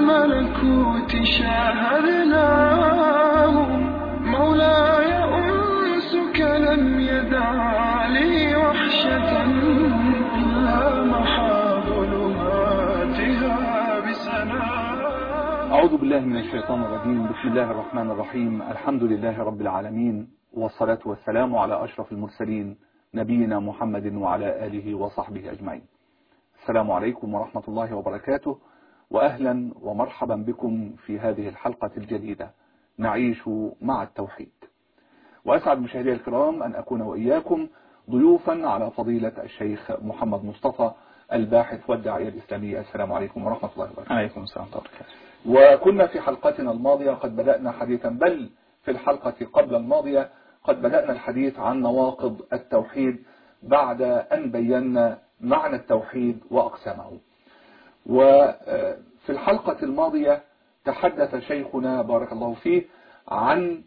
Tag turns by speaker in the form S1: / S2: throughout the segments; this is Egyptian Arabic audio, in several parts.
S1: الملكوت شاهدناه مولاي أنسك لم يدع لي وحشة إلا محا ظلماتها بسلام
S2: أعوذ بالله من الشيطان الرجيم بسم الله الرحمن الرحيم الحمد لله رب العالمين والصلاة والسلام على أشرف المرسلين نبينا محمد وعلى آله وصحبه أجمعين السلام عليكم ورحمة الله وبركاته وأهلا ومرحبا بكم في هذه الحلقة الجديدة نعيش مع التوحيد وأسعد مشاهدي الكرام أن أكون وإياكم ضيوفا على فضيلة الشيخ محمد مصطفى الباحث والداعية الإسلامية السلام عليكم ورحمة الله وبركاته
S3: عليكم السلام ورحمة الله
S2: وكنا في حلقتنا الماضية قد بدأنا حديثا بل في الحلقة قبل الماضية قد بدأنا الحديث عن نواقض التوحيد بعد أن بينا معنى التوحيد وأقسامه وفي الحلقة الماضية تحدث شيخنا بارك الله فيه عن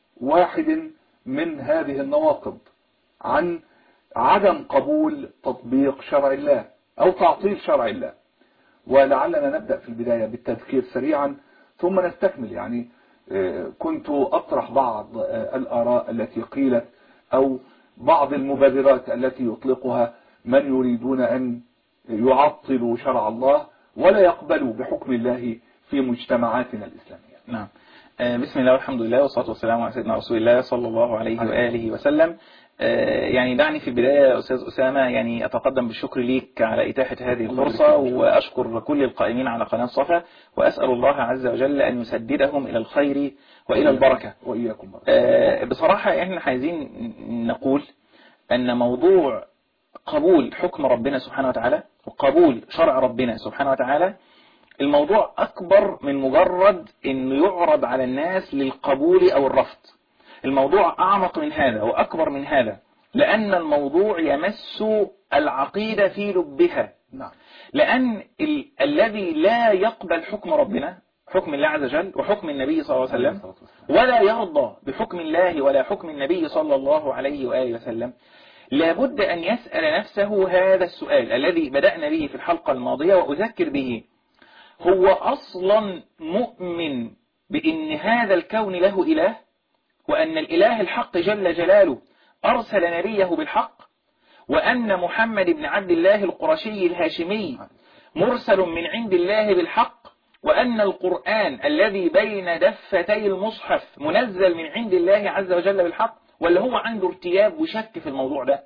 S2: واحد من هذه النواقض عن عدم قبول تطبيق شرع الله أو تعطيل شرع الله ولعلنا نبدأ في البداية بالتذكير سريعا ثم نستكمل يعني كنت أطرح بعض الآراء التي قيلت أو بعض المبادرات التي يطلقها من يريدون أن يعطلوا شرع الله ولا يقبلوا بحكم الله في مجتمعاتنا الإسلامية
S3: نعم بسم الله والحمد لله والصلاة والسلام على سيدنا رسول الله صلى الله عليه وآله وسلم يعني دعني في البداية أستاذ أسامة يعني أتقدم بالشكر ليك على إتاحة هذه الفرصة وأشكر كل القائمين على قناة صفا وأسأل الله عز وجل أن يسددهم إلى الخير وإلى البركة
S2: وإياكم
S3: بصراحة إحنا عايزين نقول أن موضوع قبول حكم ربنا سبحانه وتعالى وقبول شرع ربنا سبحانه وتعالى الموضوع أكبر من مجرد أنه يعرض على الناس للقبول أو الرفض الموضوع أعمق من هذا وأكبر من هذا لأن الموضوع يمس العقيدة في لبها
S2: نعم
S3: لأن ال الذي لا يقبل حكم ربنا حكم الله عز وجل وحكم النبي صلى الله عليه وسلم ولا يرضى بحكم الله ولا حكم النبي صلى الله عليه وآله وسلم لابد أن يسأل نفسه هذا السؤال الذي بدأنا به في الحلقة الماضية وأذكر به هو أصلا مؤمن بأن هذا الكون له إله وأن الإله الحق جل جلاله أرسل نبيه بالحق وأن محمد بن عبد الله القرشي الهاشمي مرسل من عند الله بالحق وأن القرآن الذي بين دفتي المصحف منزل من عند الله عز وجل بالحق ولا هو عنده ارتياب وشك في الموضوع ده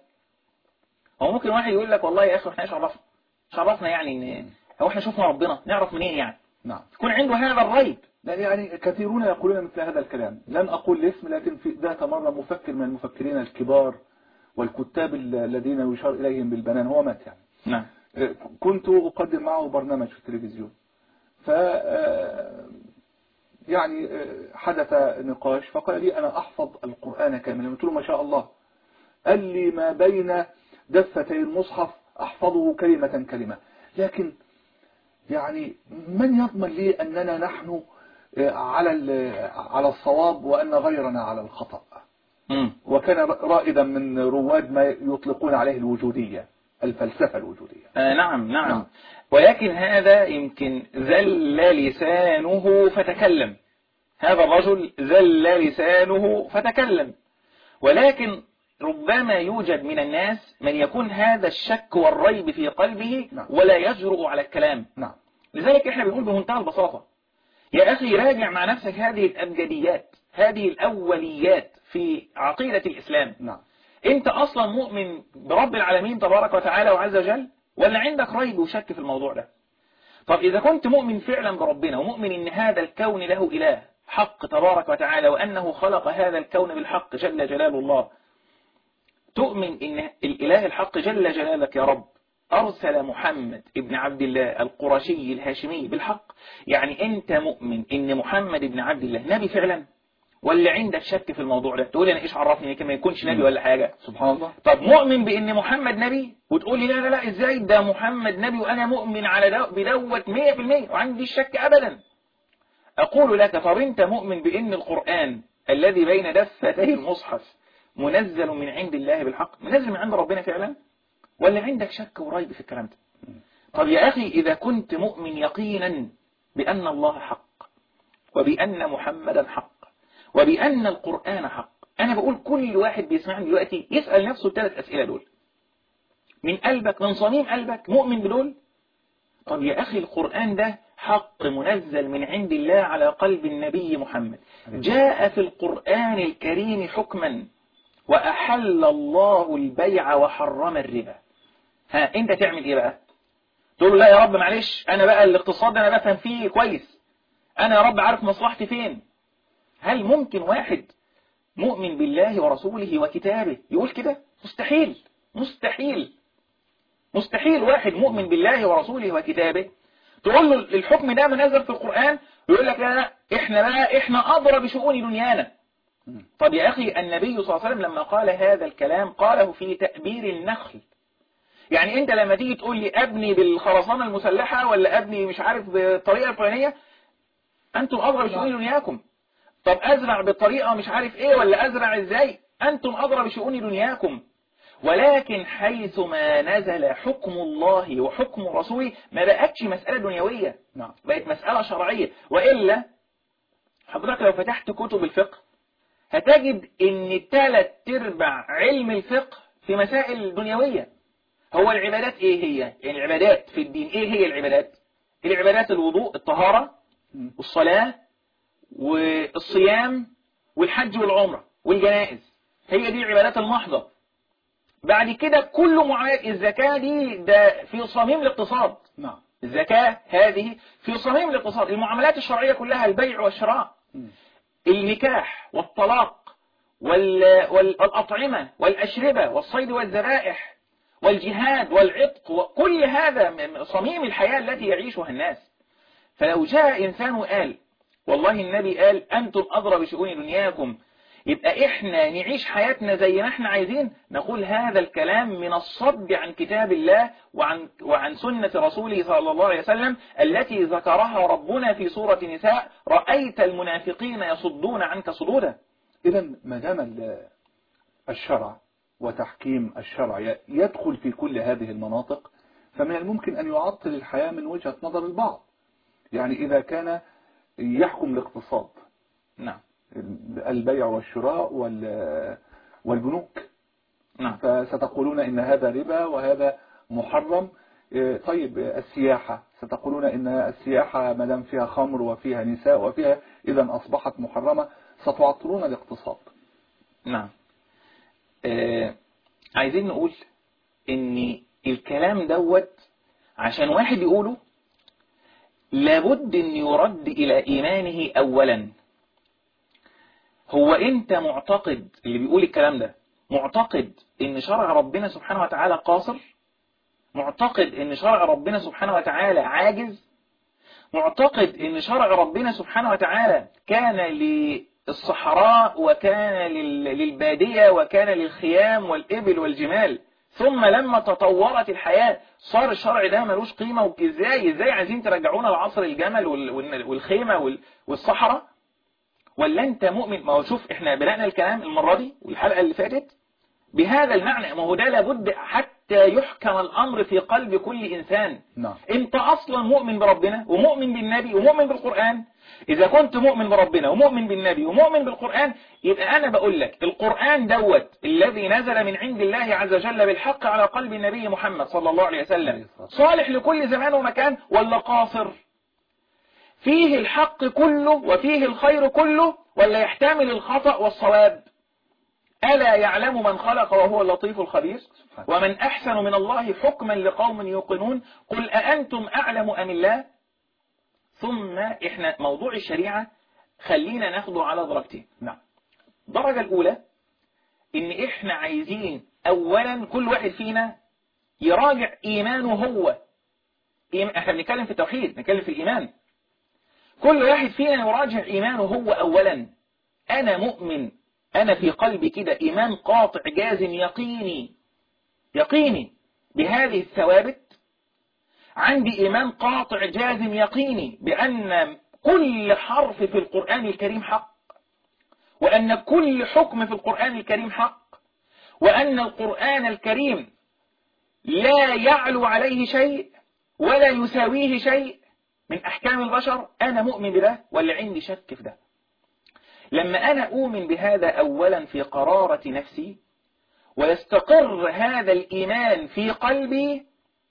S3: هو ممكن واحد يقول لك والله يا أخي احنا ايش عرفنا ايش عرفنا يعني ان هو احنا شفنا ربنا نعرف منين يعني
S2: نعم
S3: يكون عنده هذا الريب
S2: لا يعني كثيرون يقولون مثل هذا الكلام لن أقول الاسم لكن في ذات مرة مفكر من المفكرين الكبار والكتاب الذين يشار إليهم بالبنان هو مات يعني
S3: نعم
S2: كنت أقدم معه برنامج في التلفزيون ف يعني حدث نقاش فقال لي أنا أحفظ القرآن كاملا قلت له ما شاء الله قال لي ما بين دفتي المصحف أحفظه كلمة كلمة لكن يعني من يضمن لي أننا نحن على على الصواب وأن غيرنا على الخطأ
S3: مم.
S2: وكان رائدا من رواد ما يطلقون عليه الوجودية الفلسفة الوجودية
S3: آه نعم نعم
S2: نعم.
S3: ولكن هذا يمكن زل لسانه فتكلم هذا الرجل زل لسانه فتكلم ولكن ربما يوجد من الناس من يكون هذا الشك والريب في قلبه
S2: نعم.
S3: ولا يجرؤ على الكلام
S2: نعم
S3: لذلك احنا بنقول بمنتهى البساطة يا أخي راجع مع نفسك هذه الأبجديات هذه الأوليات في عقيدة الإسلام
S2: نعم
S3: انت اصلا مؤمن برب العالمين تبارك وتعالى وعز وجل ولا عندك ريب وشك في الموضوع ده طب اذا كنت مؤمن فعلا بربنا ومؤمن ان هذا الكون له اله حق تبارك وتعالى وانه خلق هذا الكون بالحق جل جلال الله تؤمن ان الاله الحق جل جلالك يا رب أرسل محمد ابن عبد الله القرشي الهاشمي بالحق يعني أنت مؤمن إن محمد ابن عبد الله نبي فعلا ولا عندك شك في الموضوع ده تقول أنا إيش عرفني يمكن ما يكونش نبي ولا حاجة
S2: سبحان الله
S3: طب مؤمن بأن محمد نبي وتقول لي لا لا لا إزاي ده محمد نبي وأنا مؤمن على دو بدوت 100% وعندي الشك أبدا أقول لك طب أنت مؤمن بأن القرآن الذي بين دفتي المصحف منزل من عند الله بالحق منزل من عند ربنا فعلا ولا عندك شك وريب في الكلام ده طب يا أخي إذا كنت مؤمن يقينا بأن الله حق وبأن محمدا حق وبأن القرآن حق أنا بقول كل واحد بيسمعني دلوقتي يسأل نفسه الثلاث أسئلة دول من قلبك من صميم قلبك مؤمن بدول طب يا أخي القرآن ده حق منزل من عند الله على قلب النبي محمد جاء في القرآن الكريم حكما وأحل الله البيع وحرم الربا ها انت تعمل ايه بقى تقول له لا يا رب معلش انا بقى الاقتصاد ده انا بفهم فيه كويس انا يا رب عارف مصلحتي فين هل ممكن واحد مؤمن بالله ورسوله وكتابه يقول كده مستحيل مستحيل مستحيل واحد مؤمن بالله ورسوله وكتابه تقول له الحكم ده منزل في القرآن يقول لك لا لا احنا بقى احنا أضرى بشؤون دنيانا طب يا أخي النبي صلى الله عليه وسلم لما قال هذا الكلام قاله في تأبير النخل يعني انت لما تيجي تقول لي ابني بالخرسانة المسلحة ولا ابني مش عارف بالطريقة الفلانية انتم أضرى بشؤون دنياكم طب أزرع بالطريقة مش عارف ايه ولا أزرع ازاي انتم أضرى بشؤون دنياكم ولكن حيث ما نزل حكم الله وحكم رسوله ما بقتش مسألة دنيوية
S2: نعم
S3: بقت مسألة شرعية وإلا حضرتك لو فتحت كتب الفقه هتجد ان ثلاث ارباع علم الفقه في مسائل دنيوية هو العبادات ايه هي يعني العبادات في الدين ايه هي العبادات العبادات الوضوء الطهارة
S2: مم.
S3: والصلاة والصيام والحج والعمرة والجنائز هي دي العبادات المحضة بعد كده كل معاملات الزكاة دي ده في صميم الاقتصاد
S2: نعم
S3: الزكاة هذه في صميم الاقتصاد المعاملات الشرعية كلها البيع والشراء
S2: مم.
S3: النكاح والطلاق وال- وال- والأطعمة والأشربة والصيد والذبائح والجهاد والعتق وكل هذا م- صميم الحياة التي يعيشها الناس فلو جاء إنسان وقال والله النبي قال أنتم أضرى بشؤون دنياكم يبقى إحنا نعيش حياتنا زي ما إحنا عايزين نقول هذا الكلام من الصد عن كتاب الله وعن, وعن سنة رسوله صلى الله عليه وسلم التي ذكرها ربنا في سورة نساء رأيت المنافقين يصدون عنك صدودا
S2: إذا ما دام ال- الشرع وتحكيم الشرع ي- يدخل في كل هذه المناطق فمن الممكن أن يعطل الحياة من وجهة نظر البعض يعني إذا كان يحكم الاقتصاد
S3: نعم
S2: البيع والشراء وال- والبنوك
S3: نعم
S2: فستقولون إن هذا ربا وهذا محرم إيه، طيب السياحة ستقولون إن السياحة ما دام فيها خمر وفيها نساء وفيها إذا أصبحت محرمة ستعطلون الاقتصاد
S3: نعم آه عايزين نقول ان الكلام دوت عشان واحد يقوله لابد ان يرد الى ايمانه اولا هو انت معتقد اللي بيقول الكلام ده معتقد ان شرع ربنا سبحانه وتعالى قاصر معتقد ان شرع ربنا سبحانه وتعالى عاجز معتقد ان شرع ربنا سبحانه وتعالى كان للصحراء وكان لل- للبادية وكان للخيام والإبل والجمال ثم لما تطورت الحياة صار الشرع ده ملوش قيمة وازاي ازاي عايزين ترجعونا لعصر الجمل وال- وال- والخيمة وال- والصحراء ولا انت مؤمن ما هو شوف احنا بدأنا الكلام المرة دي والحلقة اللي فاتت بهذا المعنى ما هو ده لابد حتى يحكم الأمر في قلب كل إنسان
S2: نعم
S3: انت اصلا مؤمن بربنا ومؤمن بالنبي ومؤمن بالقرآن اذا كنت مؤمن بربنا ومؤمن بالنبي ومؤمن بالقرآن يبقى انا بقول لك القرآن دوت الذي نزل من عند الله عز وجل بالحق على قلب النبي محمد صلى الله عليه وسلم صالح لكل زمان ومكان ولا قاصر فيه الحق كله وفيه الخير كله ولا يحتمل الخطأ والصواب ألا يعلم من خلق وهو اللطيف الخبير ومن أحسن من الله حكما لقوم يوقنون قل أأنتم أعلم أم الله ثم إحنا موضوع الشريعة خلينا ناخده على درجتين
S2: نعم
S3: الدرجة الأولى إن إحنا عايزين أولا كل واحد فينا يراجع إيمانه هو إيم- إحنا بنتكلم في التوحيد بنتكلم في الإيمان كل واحد فينا يراجع إيمانه هو أولا أنا مؤمن أنا في قلبي كده إيمان قاطع جازم يقيني يقيني بهذه الثوابت عندي إيمان قاطع جازم يقيني بأن كل حرف في القرآن الكريم حق وأن كل حكم في القرآن الكريم حق وأن القرآن الكريم لا يعلو عليه شيء ولا يساويه شيء من أحكام البشر أنا مؤمن بده ولا عندي شك في ده لما أنا أؤمن بهذا أولا في قرارة نفسي ويستقر هذا الإيمان في قلبي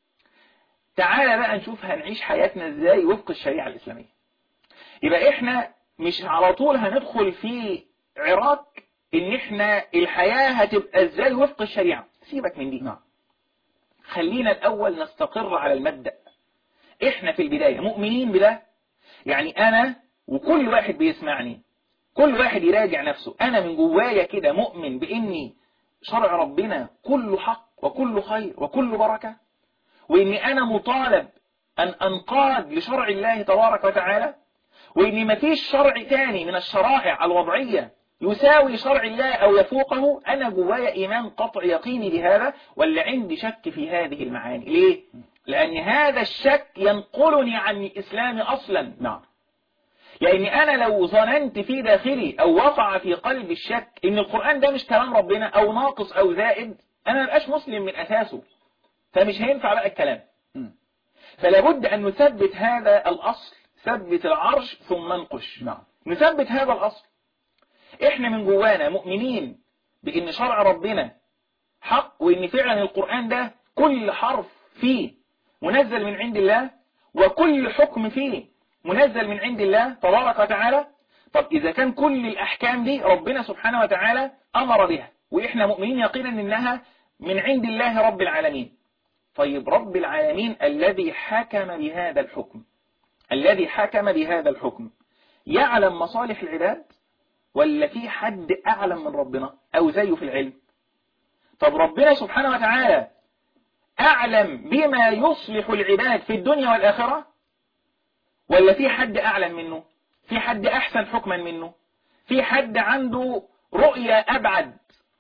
S3: تعالى بقى نشوف هنعيش حياتنا ازاي وفق الشريعة الإسلامية يبقى احنا مش على طول هندخل في عراق ان احنا الحياة هتبقى ازاي وفق الشريعة سيبك من دي
S2: نعم
S3: خلينا الأول نستقر على المبدأ احنا في البداية مؤمنين بده يعني أنا وكل واحد بيسمعني كل واحد يراجع نفسه أنا من جوايا كده مؤمن بإني شرع ربنا كله حق وكله خير وكله بركة وإني أنا مطالب أن أنقاد لشرع الله تبارك وتعالى وإن مفيش شرع تاني من الشرائع الوضعية يساوي شرع الله أو يفوقه أنا جوايا إيمان قطع يقيني بهذا ولا عندي شك في هذه المعاني ليه؟ لأن هذا الشك ينقلني عن الإسلام أصلا
S2: نعم
S3: لأني أنا لو ظننت في داخلي أو وقع في قلبي الشك إن القرآن ده مش كلام ربنا أو ناقص أو زائد أنا ما بقاش مسلم من أساسه فمش هينفع بقى الكلام
S2: مم.
S3: فلا بد أن نثبت هذا الأصل ثبت العرش ثم انقش
S2: نعم
S3: نثبت هذا الأصل إحنا من جوانا مؤمنين بإن شرع ربنا حق وإن فعلا القرآن ده كل حرف فيه منزل من عند الله وكل حكم فيه منزل من عند الله تبارك وتعالى طب إذا كان كل الأحكام دي ربنا سبحانه وتعالى أمر بها وإحنا مؤمنين يقينا إنها من عند الله رب العالمين طيب رب العالمين الذي حكم بهذا الحكم الذي حكم بهذا الحكم يعلم مصالح العباد ولا في حد أعلم من ربنا أو زيه في العلم طب ربنا سبحانه وتعالى أعلم بما يصلح العباد في الدنيا والآخرة ولا في حد أعلم منه في حد أحسن حكما منه في حد عنده رؤية أبعد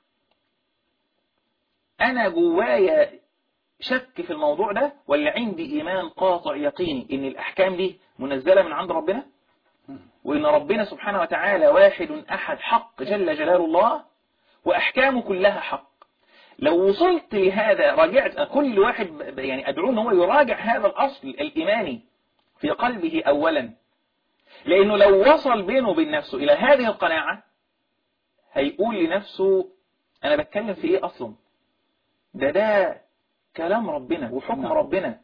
S3: أنا جوايا شك في الموضوع ده ولا عندي إيمان قاطع يقيني إن الأحكام دي منزلة من عند ربنا وإن ربنا سبحانه وتعالى واحد أحد حق جل جلال الله وأحكامه كلها حق لو وصلت لهذا راجعت كل واحد ب- يعني أدعوه أن هو يراجع هذا الأصل الإيماني في قلبه أولا لأنه لو وصل بينه وبين نفسه إلى هذه القناعة هيقول لنفسه أنا بتكلم في إيه أصلا ده ده كلام ربنا وحكم
S2: نعم.
S3: ربنا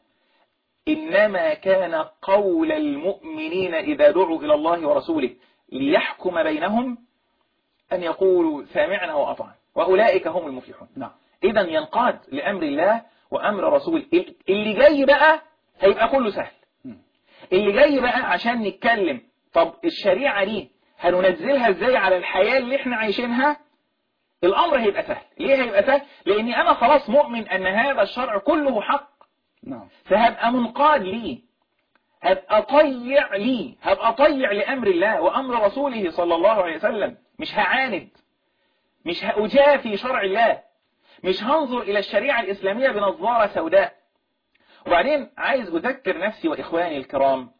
S3: إنما كان قول المؤمنين إذا دعوا إلى الله ورسوله ليحكم بينهم أن يقولوا سامعنا وأطعنا وأولئك هم المفلحون
S2: نعم
S3: إذا ينقاد لأمر الله وأمر رسول اللي جاي بقى هيبقى كله سهل
S2: مم.
S3: اللي جاي بقى عشان نتكلم طب الشريعة دي هننزلها ازاي على الحياة اللي احنا عايشينها الأمر هيبقى سهل ليه هيبقى سهل لأني أنا خلاص مؤمن أن هذا الشرع كله حق
S2: نعم
S3: فهبقى منقاد ليه هبقى طيع ليه هبقى طيع لأمر الله وأمر رسوله صلى الله عليه وسلم مش هعاند مش هأجافي شرع الله مش هنظر إلى الشريعة الإسلامية بنظارة سوداء وبعدين عايز أذكر نفسي وإخواني الكرام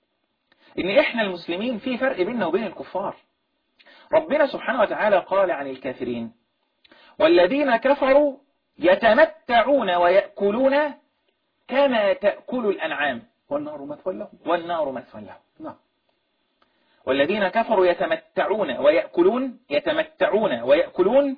S3: إن إحنا المسلمين في فرق بيننا وبين الكفار ربنا سبحانه وتعالى قال عن الكافرين والذين كفروا يتمتعون ويأكلون كما تأكل الأنعام
S2: والنار مثوى لهم
S3: والنار مثوى لهم
S2: نعم
S3: والذين كفروا يتمتعون ويأكلون يتمتعون ويأكلون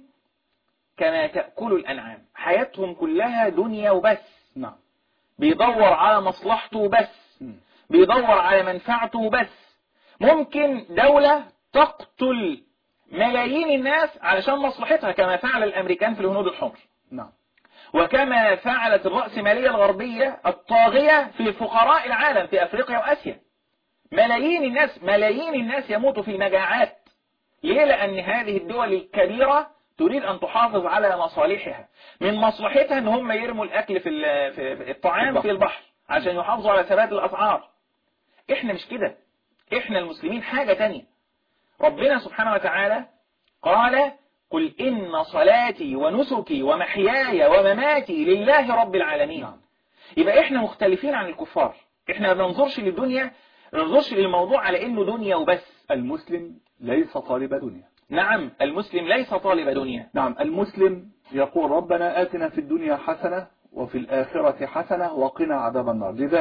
S3: كما تأكل الأنعام حياتهم كلها دنيا وبس
S2: نعم
S3: بيدور على مصلحته بس
S2: مم.
S3: بيدور على منفعته بس ممكن دولة تقتل ملايين الناس علشان مصلحتها كما فعل الأمريكان في الهنود الحمر
S2: نعم
S3: وكما فعلت الرأسمالية الغربية الطاغية في فقراء العالم في أفريقيا وآسيا ملايين الناس ملايين الناس يموتوا في مجاعات ليه لأن هذه الدول الكبيرة تريد أن تحافظ على مصالحها من مصلحتها أن هم يرموا الأكل في ال- في في الطعام في البحر عشان يحافظوا على ثبات الأسعار إحنا مش كده إحنا المسلمين حاجة تانية ربنا سبحانه وتعالى قال قل إن صلاتي ونسكي ومحياي ومماتي لله رب العالمين
S2: نعم.
S3: يبقى إحنا مختلفين عن الكفار إحنا ما بننظرش للدنيا ما بننظرش للموضوع على إنه دنيا وبس
S2: المسلم ليس طالب دنيا
S3: نعم المسلم ليس طالب دنيا
S2: نعم المسلم يقول ربنا آتنا في الدنيا حسنة وفي الآخرة حسنة وقنا عذاب النار لذلك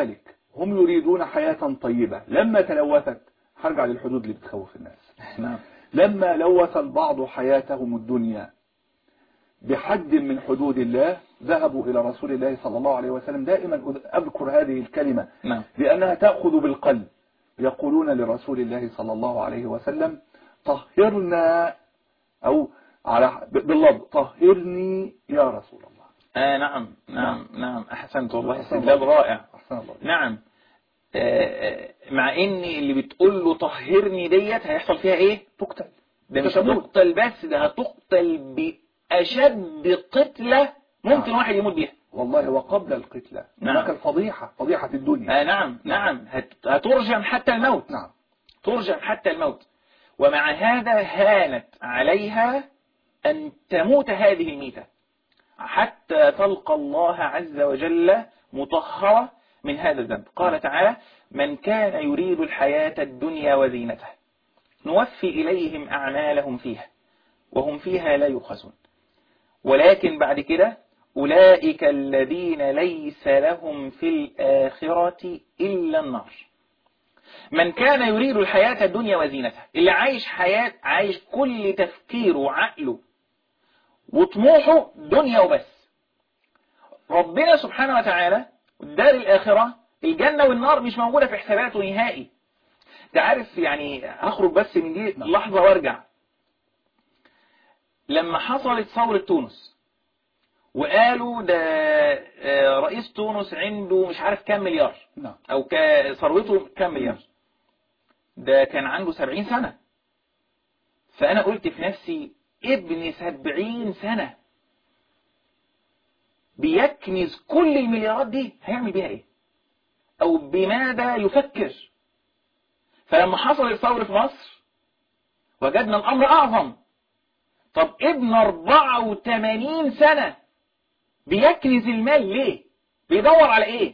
S2: هم يريدون حياة طيبة لما تلوثت هرجع للحدود اللي بتخوف الناس
S3: نعم
S2: لما لوث البعض حياتهم الدنيا بحد من حدود الله ذهبوا إلى رسول الله صلى الله عليه وسلم دائما أذكر هذه الكلمة
S3: نعم
S2: لأنها تأخذ بالقلب يقولون لرسول الله صلى الله عليه وسلم طهرنا أو على باللفظ طهرني يا رسول الله
S3: آه نعم نعم نعم أحسنت والله
S2: أحسن
S3: استدلال
S2: الله.
S3: رائع
S2: أحسن الله
S3: نعم آه، آه، مع ان اللي بتقول له طهرني ديت هيحصل فيها ايه
S2: تقتل
S3: ده مش
S2: تموت.
S3: هتقتل بس ده هتقتل بأشد قتلة ممكن
S2: نعم.
S3: واحد يموت بيها
S2: والله وقبل القتلى
S3: نعم.
S2: هناك الفضيحة فضيحة الدنيا
S3: آه نعم نعم هت- هترجم حتى الموت
S2: نعم
S3: ترجم حتى الموت ومع هذا هانت عليها أن تموت هذه الميتة حتى تلقى الله عز وجل مطهرة من هذا الذنب قال تعالى من كان يريد الحياة الدنيا وزينتها نوفي إليهم أعمالهم فيها وهم فيها لا يبخسون ولكن بعد كده أولئك الذين ليس لهم في الآخرة إلا النار من كان يريد الحياة الدنيا وزينتها اللي عايش حياة عايش كل تفكيره وعقله وطموحه دنيا وبس ربنا سبحانه وتعالى الدار الآخرة الجنة والنار مش موجودة في حساباته نهائي تعرف يعني هخرج بس من دي
S2: نعم.
S3: لحظة وارجع لما حصلت ثورة تونس وقالوا ده آه، رئيس تونس عنده مش عارف كام مليار
S2: نعم
S3: او ك- ثروته كام مليار ده كان عنده سبعين سنة فأنا قلت في نفسي ابن سبعين سنة بيكنز كل المليارات دي هيعمل بيها ايه او بماذا يفكر فلما حصل الثورة في مصر وجدنا الامر اعظم طب ابن 84 سنة بيكنز المال ليه بيدور على ايه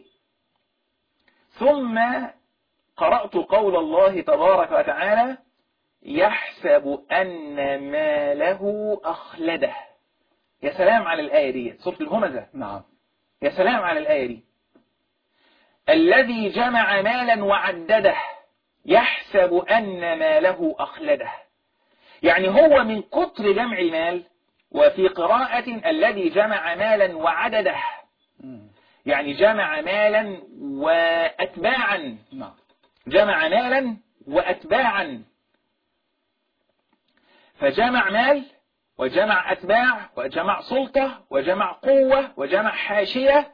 S3: ثم قرأت قول الله تبارك وتعالى يحسب أن ماله أخلده يا سلام على الآية دي سورة الهمزة
S2: نعم
S3: يا سلام على الآية دي الذي جمع مالا وعدده يحسب أن ماله أخلده يعني هو من كتر جمع المال وفي قراءة الذي جمع مالا وعدده
S2: مم.
S3: يعني جمع مالا وأتباعا
S2: نعم
S3: جمع مالا وأتباعا فجمع مال وجمع أتباع وجمع سلطة وجمع قوة وجمع حاشية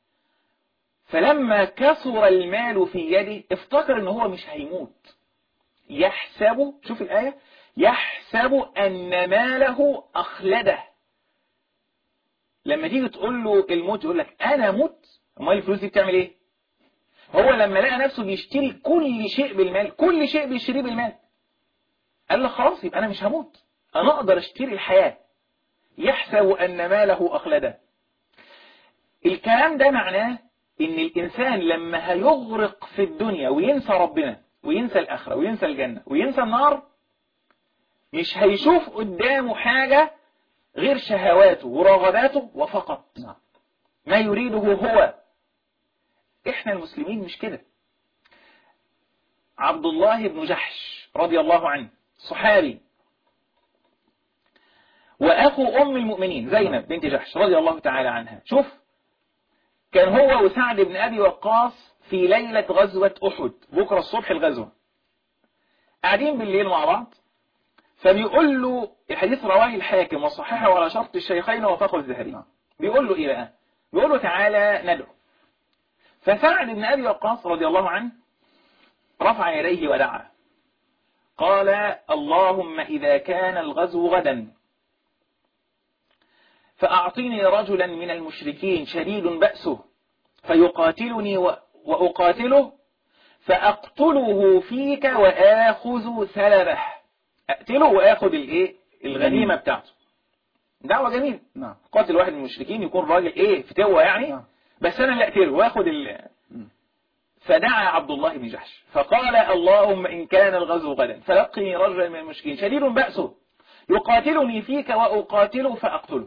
S3: فلما كثر المال في يده افتكر ان هو مش هيموت يحسب شوف الآية يحسب أن ماله أخلده لما تيجي تقول له الموت يقول لك أنا مت أمال الفلوس دي بتعمل إيه هو لما لقى نفسه بيشتري كل شيء بالمال كل شيء بيشتريه بالمال قال له خلاص يبقى أنا مش هموت أنا أقدر أشتري الحياة يحسب أن ماله أخلده الكلام ده معناه إن الإنسان لما هيغرق في الدنيا وينسى ربنا وينسى الآخرة وينسى الجنة وينسى النار مش هيشوف قدامه حاجة غير شهواته ورغباته وفقط
S2: نعم
S3: ما يريده هو احنا المسلمين مش كده عبد الله بن جحش رضي الله عنه صحابي وأخو أم المؤمنين زينب بنت جحش رضي الله تعالى عنها شوف كان هو وسعد بن أبي وقاص في ليلة غزوة أحد بكرة الصبح الغزوة قاعدين بالليل مع بعض فبيقول له الحديث رواه الحاكم وصححه على شرط الشيخين ووافقه الزهري
S2: نعم.
S3: بيقول له إيه بقى بيقول له تعالى ندعو فسعد بن أبي وقاص رضي الله عنه رفع يديه ودعا قال اللهم إذا كان الغزو غدا فأعطني رجلا من المشركين شديد بأسه فيقاتلني و- وأقاتله فأقتله فيك وآخذ سلبه أقتله وآخذ الإيه الغنيمة بتاعته دعوة جميلة
S2: نعم
S3: قاتل واحد من المشركين يكون راجل إيه فتوة يعني
S2: نعم.
S3: بس أنا اللي أقتله وآخذ ال...
S2: مم.
S3: فدعا عبد الله بن جحش فقال اللهم إن كان الغزو غدا فلقني رجلا من المشركين شديد بأسه يقاتلني فيك وأقاتله فأقتله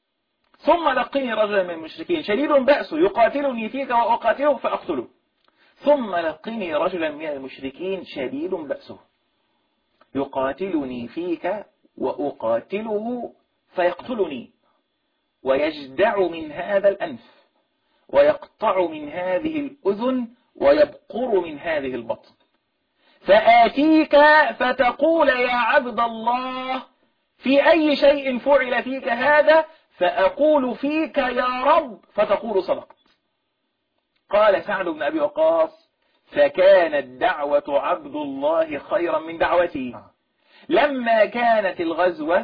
S3: ثم لقني رجلا من المشركين شديد بأسه يقاتلني فيك وأقاتله فأقتله ثم لقني رجلا من المشركين شديد بأسه يقاتلني فيك وأقاتله فيقتلني ويجدع من هذا الأنف ويقطع من هذه الأذن ويبقر من هذه البطن فآتيك فتقول يا عبد الله في أي شيء فعل فيك هذا فأقول فيك يا رب فتقول صدقت قال سعد بن أبي وقاص فكانت دعوة عبد الله خيرا من دعوتي لما كانت الغزوة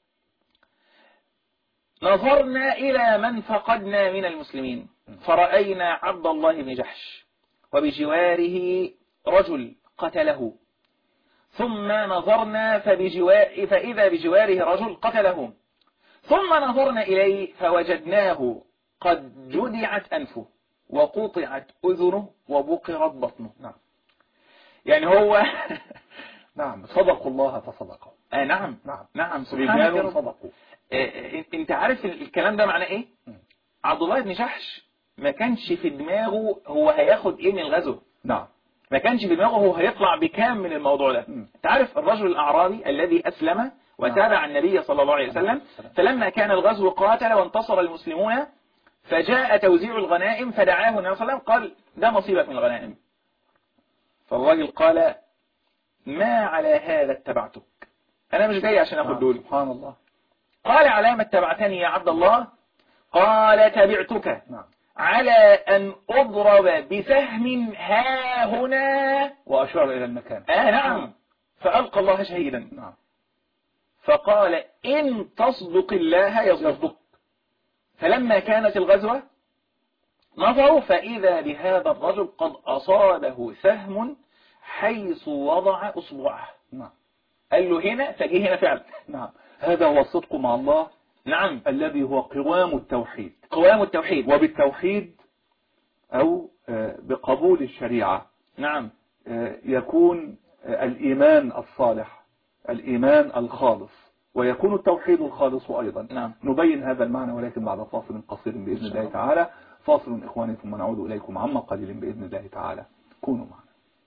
S3: نظرنا إلى من فقدنا من المسلمين فرأينا عبد الله بن جحش وبجواره رجل قتله ثم نظرنا فبجوا... فإذا بجواره رجل قتله ثم نظرنا إليه فوجدناه قد جدعت أنفه وقطعت أذنه وبقرت بطنه
S2: نعم
S3: يعني هو
S2: نعم صدقوا الله فصدقوا
S3: آه نعم
S2: نعم
S3: نعم سبحان
S2: رجال
S3: الله
S2: صدقوا
S3: آه، انت عارف الكلام ده معناه ايه
S2: م.
S3: عبد الله بن جحش ما كانش في دماغه هو هياخد ايه من الغزو
S2: نعم
S3: ما كانش في دماغه هو هيطلع بكام من الموضوع ده
S2: م.
S3: انت عارف الرجل الأعرابي الذي أسلم وتابع النبي صلى الله عليه وسلم فلما كان الغزو قاتل وانتصر المسلمون فجاء توزيع الغنائم فدعاه النبي صلى الله عليه وسلم قال ده نصيبك من الغنائم فالراجل قال ما على هذا اتبعتك أنا مش جاي عشان أخد
S2: نعم.
S3: دول
S2: سبحان الله
S3: قال على ما اتبعتني يا عبد الله قال تبعتك
S2: نعم
S3: على أن أضرب بسهم ها هنا
S2: وأشار إلى المكان
S3: آه نعم فألقى الله شهيدا
S2: نعم
S3: فقال إن تصدق الله يصدق فلما كانت الغزوة نظروا فإذا بهذا الرجل قد أصابه سهم حيث وضع أصبعه
S2: نعم
S3: قال له هنا فجه هنا فعلا
S2: نعم هذا هو الصدق مع الله
S3: نعم
S2: الذي هو قوام التوحيد
S3: قوام التوحيد
S2: وبالتوحيد أو آه، بقبول الشريعة
S3: نعم
S2: آه، يكون آه، الإيمان الصالح الإيمان الخالص ويكون التوحيد الخالص أيضا
S3: نعم
S2: نبين هذا المعنى ولكن بعد فاصل قصير بإذن الله تعالى فاصل إخواني ثم نعود إليكم عما قليل بإذن الله تعالى كونوا معنا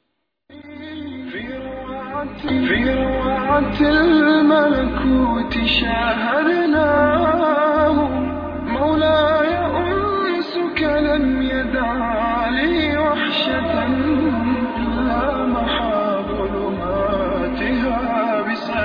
S1: في روعة في روعة الملكوت شاهدناه مولاي أنسك لم يدع لي وحشة إلا محا ظلماتها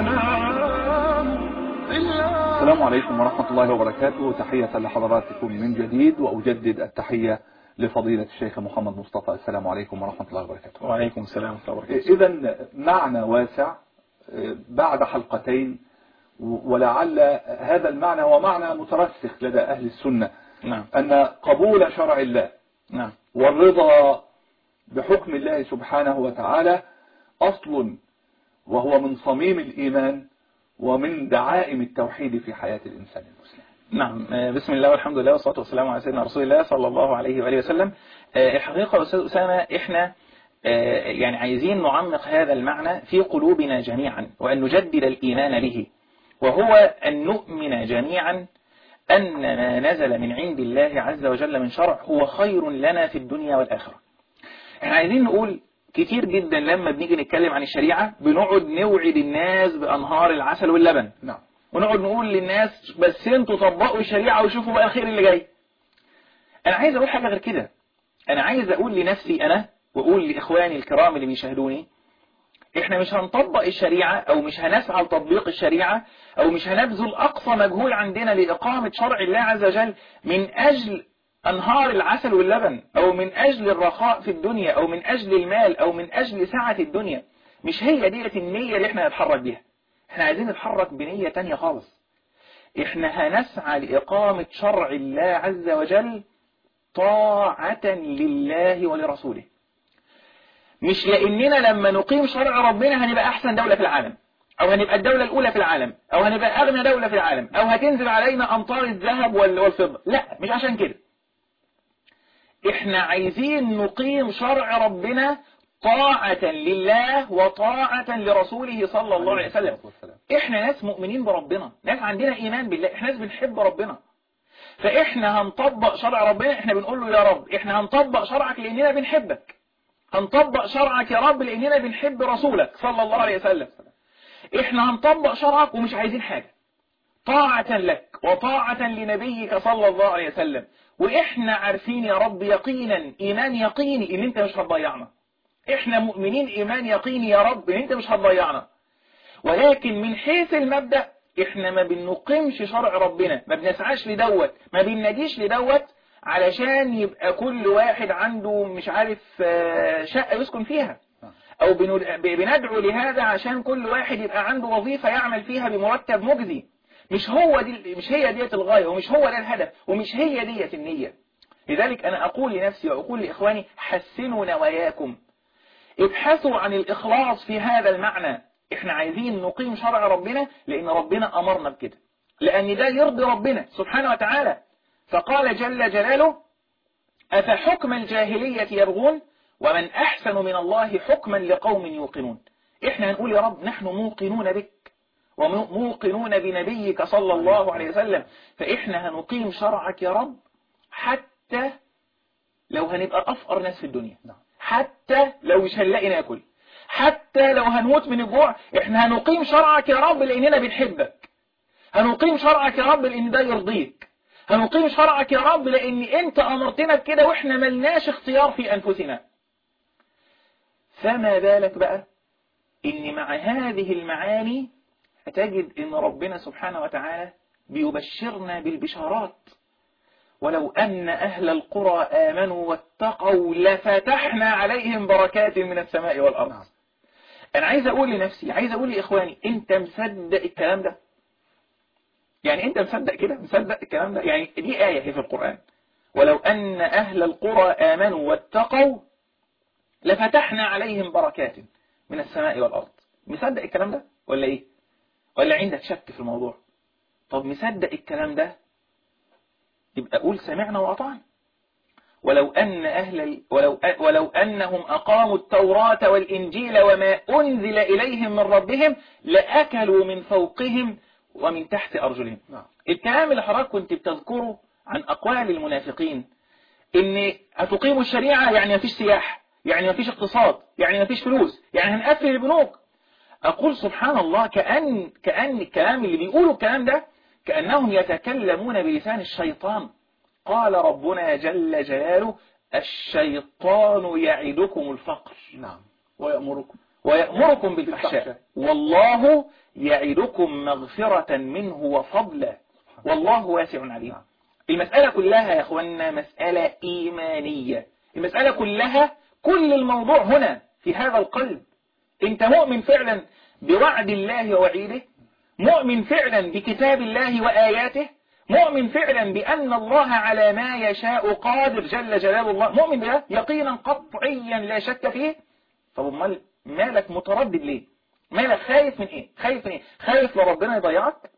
S1: بسلام إلا
S2: السلام عليكم ورحمة الله وبركاته تحية لحضراتكم من جديد وأجدد التحية لفضيلة الشيخ محمد مصطفى السلام عليكم ورحمة الله وبركاته
S3: وعليكم السلام ورحمة الله وبركاته
S2: إذا معنى واسع آه، بعد حلقتين و- ولعل هذا المعنى هو معنى مترسخ لدى أهل السنة
S3: نعم
S2: أن قبول شرع الله
S3: نعم
S2: والرضا بحكم الله سبحانه وتعالى أصل وهو من صميم الإيمان ومن دعائم التوحيد في حياة الإنسان المسلم
S3: نعم آه، بسم الله والحمد لله والصلاة والسلام على سيدنا رسول الله صلى الله عليه وآله وسلم آه، الحقيقة يا أستاذ أسامة إحنا آه، يعني عايزين نعمق هذا المعنى في قلوبنا جميعا وأن نجدد الإيمان به وهو أن نؤمن جميعا أن ما نزل من عند الله عز وجل من شرع هو خير لنا في الدنيا والآخرة احنا عايزين نقول كتير جدا لما بنيجي نتكلم عن الشريعة بنقعد نوعد الناس بأنهار العسل واللبن
S2: نعم
S3: ونقعد نقول للناس بس انتوا طبقوا الشريعة وشوفوا بقى الخير اللي جاي انا عايز اقول حاجة غير كده انا عايز اقول لنفسي انا واقول لاخواني الكرام اللي بيشاهدوني احنا مش هنطبق الشريعة او مش هنسعى لتطبيق الشريعة او مش هنبذل اقصى مجهود عندنا لاقامة شرع الله عز وجل من اجل انهار العسل واللبن او من اجل الرخاء في الدنيا او من اجل المال او من اجل سعة الدنيا مش هي ديت النية اللي احنا نتحرك بيها احنا عايزين نتحرك بنية تانية خالص احنا هنسعى لإقامة شرع الله عز وجل طاعة لله ولرسوله مش لأننا لما نقيم شرع ربنا هنبقى أحسن دولة في العالم أو هنبقى الدولة الأولى في العالم أو هنبقى أغنى دولة في العالم أو هتنزل علينا أمطار الذهب وال- والفضة لا مش عشان كده احنا عايزين نقيم شرع ربنا طاعة لله وطاعة لرسوله صلى الله عليه وسلم
S2: والسلام.
S3: احنا ناس مؤمنين بربنا ناس عندنا ايمان بالله احنا ناس بنحب ربنا فاحنا هنطبق شرع ربنا احنا بنقول له يا رب احنا هنطبق شرعك لاننا بنحبك هنطبق شرعك يا رب لأننا بنحب رسولك صلى الله عليه وسلم احنا هنطبق شرعك ومش عايزين حاجة طاعة لك وطاعة لنبيك صلى الله عليه وسلم واحنا عارفين يا رب يقينا ايمان يقيني ان انت مش هتضيعنا احنا مؤمنين ايمان يقيني يا رب ان انت مش هتضيعنا ولكن من حيث المبدأ احنا ما بنقيمش شرع ربنا ما بنسعاش لدوت ما بنناديش لدوت علشان يبقى كل واحد عنده مش عارف آه، شقة يسكن فيها او بنو- بندعو لهذا عشان كل واحد يبقى عنده وظيفة يعمل فيها بمرتب مجزي مش هو دي مش هي ديت الغاية ومش هو ده الهدف ومش هي ديت النية لذلك انا اقول لنفسي واقول لاخواني حسنوا نواياكم ابحثوا عن الاخلاص في هذا المعنى احنا عايزين نقيم شرع ربنا لان ربنا امرنا بكده لان ده يرضي ربنا سبحانه وتعالى فقال جل جلاله أفحكم الجاهلية يبغون ومن أحسن من الله حكما لقوم يوقنون إحنا هنقول يا رب نحن موقنون بك وموقنون بنبيك صلى الله عليه وسلم فإحنا هنقيم شرعك يا رب حتى لو هنبقى أفقر ناس في الدنيا
S2: نعم.
S3: حتى لو مش هنلاقي ناكل حتى لو هنموت من الجوع احنا هنقيم شرعك يا رب لأننا بنحبك هنقيم شرعك يا رب لأن ده يرضيك هنقيم شرعك يا رب لأن أنت أمرتنا بكده وإحنا ملناش اختيار في أنفسنا فما بالك بقى إن مع هذه المعاني هتجد إن ربنا سبحانه وتعالى بيبشرنا بالبشارات ولو أن أهل القرى آمنوا واتقوا لفتحنا عليهم بركات من السماء والأرض
S2: نعم.
S3: أنا عايز أقول لنفسي عايز أقول لإخواني أنت مصدق الكلام ده يعني أنت مصدق كده مصدق الكلام ده يعني دي آية هي في القرآن ولو أن أهل القرى آمنوا واتقوا لفتحنا عليهم بركات من السماء والأرض مصدق الكلام ده ولا إيه ولا عندك شك في الموضوع طب مصدق الكلام ده يبقى قول سمعنا وأطعنا ولو أن أهل ال... ولو أ... ولو أنهم أقاموا التوراة والإنجيل وما أنزل إليهم من ربهم لأكلوا من فوقهم ومن تحت أرجلهم
S2: نعم.
S3: الكلام اللي حضرتك كنت بتذكره عن أقوال المنافقين إن هتقيموا الشريعة يعني مفيش سياحة يعني مفيش اقتصاد يعني مفيش فلوس يعني هنقفل البنوك أقول سبحان الله كأن كأن الكلام اللي بيقولوا الكلام ده كأنهم يتكلمون بلسان الشيطان قال ربنا جل جلاله الشيطان يعدكم الفقر
S2: نعم ويأمركم
S3: ويأمركم بالفحشاء
S2: بالفحشاء.
S3: والله يعدكم مغفرة منه وفضلا والله واسع عليم
S2: نعم.
S3: المسألة كلها يا أخوانا مسألة إيمانية المسألة كلها كل الموضوع هنا في هذا القلب انت مؤمن فعلا بوعد الله ووعيده مؤمن فعلا بكتاب الله وآياته مؤمن فعلا بأن الله على ما يشاء قادر جل جلال الله مؤمن بها يقينا قطعيا لا شك فيه طب امال مالك متردد ليه مالك خايف من ايه خايف من ايه خايف لربنا يضيعك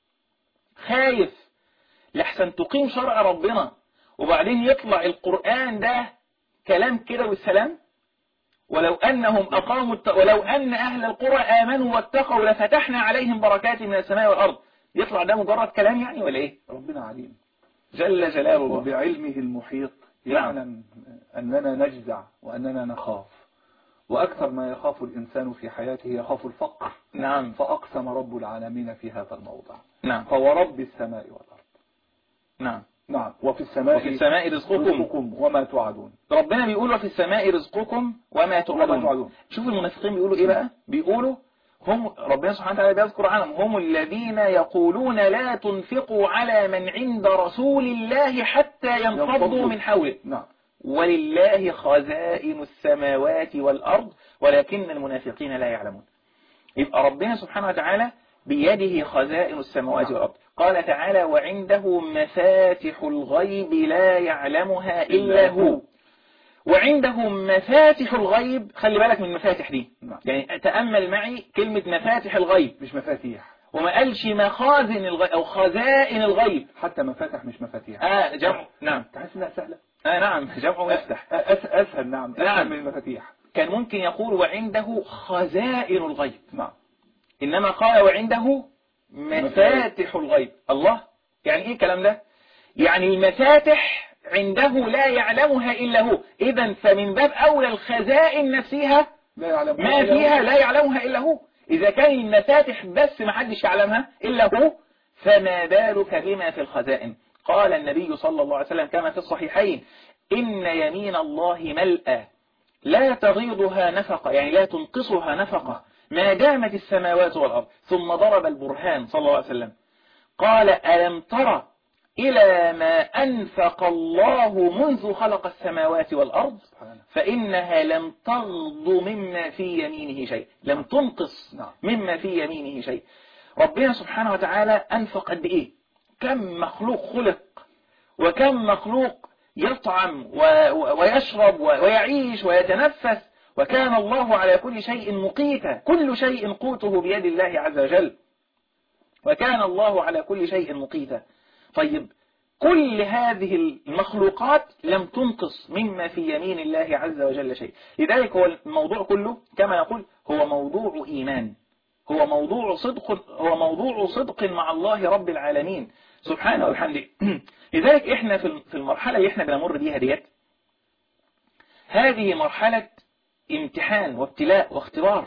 S3: خايف لحسن تقيم شرع ربنا وبعدين يطلع القرآن ده كلام كده والسلام ولو أنهم أقاموا الت... ولو أن أهل القرى آمنوا واتقوا لفتحنا عليهم بركات من السماء والأرض يطلع ده مجرد كلام يعني ولا إيه
S2: ربنا عليم
S3: جل جلاله الله
S2: وبعلمه المحيط
S3: نعم.
S2: يعلم أننا نجزع وأننا نخاف وأكثر ما يخاف الإنسان في حياته يخاف الفقر
S3: نعم
S2: فأقسم رب العالمين في هذا الموضع
S3: نعم
S2: فورب السماء والأرض
S3: نعم
S2: نعم وفي السماء
S3: وفي السماء رزقكم
S2: رزقكم وما توعدون
S3: ربنا بيقول وفي السماء رزقكم وما
S2: وما
S3: توعدون
S2: توعدون.
S3: شوف المنافقين بيقولوا ايه بقى بيقولوا هم ربنا سبحانه وتعالى بيذكر عنهم هم الذين يقولون لا تنفقوا على من عند رسول الله حتى ينفضوا
S2: ينفضوا.
S3: من حوله
S2: نعم
S3: ولله خزائن السماوات والأرض ولكن المنافقين لا يعلمون يبقى ربنا سبحانه وتعالى بيده خزائن السماوات
S2: نعم.
S3: والأرض قال تعالى وعنده مفاتح الغيب لا يعلمها إلا هو وعنده مفاتح الغيب خلي بالك من المفاتح دي
S2: نعم.
S3: يعني تأمل معي كلمة مفاتح الغيب
S2: مش مفاتيح
S3: وما قالش مخازن الغيب أو خزائن الغيب
S2: حتى مفاتح مش مفاتيح
S3: آه جمع نعم
S2: تحس انها سهلة
S3: آه نعم جمع مفتح
S2: أس أسهل نعم أسهل
S3: نعم.
S2: من المفاتيح
S3: كان ممكن يقول وعنده خزائن الغيب
S2: نعم
S3: إنما قال وعنده مفاتح الغيب الله يعني إيه الكلام ده يعني المفاتح عنده لا يعلمها إلا هو إذا فمن باب أولى الخزائن نفسها
S2: لا يعلم
S3: ما فيها لا يعلمها إلا هو إذا كان المفاتح بس ما حدش يعلمها إلا هو فما بالك بما في الخزائن قال النبي صلى الله عليه وسلم كما في الصحيحين إن يمين الله ملأى لا تغيضها نفقة يعني لا تنقصها نفقة ما دامت السماوات والأرض ثم ضرب البرهان صلى الله عليه وسلم قال ألم ترى إلى ما أنفق الله منذ خلق السماوات والأرض
S2: سبحانه.
S3: فإنها لم تغض مما في يمينه شيء لم تنقص
S2: نعم.
S3: مما في يمينه شيء ربنا سبحانه وتعالى أنفق قد إيه كم مخلوق خلق وكم مخلوق يطعم و- و- ويشرب و- ويعيش ويتنفس وكان الله على كل شيء مقيتا كل شيء قوته بيد الله عز وجل وكان الله على كل شيء مقيتا طيب كل هذه المخلوقات لم تنقص مما في يمين الله عز وجل شيء لذلك هو الموضوع كله كما يقول هو موضوع إيمان هو موضوع صدق هو موضوع صدق مع الله رب العالمين سبحانه وبحمده لذلك احنا في في المرحلة اللي احنا بنمر بيها ديت هذه مرحلة امتحان وابتلاء واختبار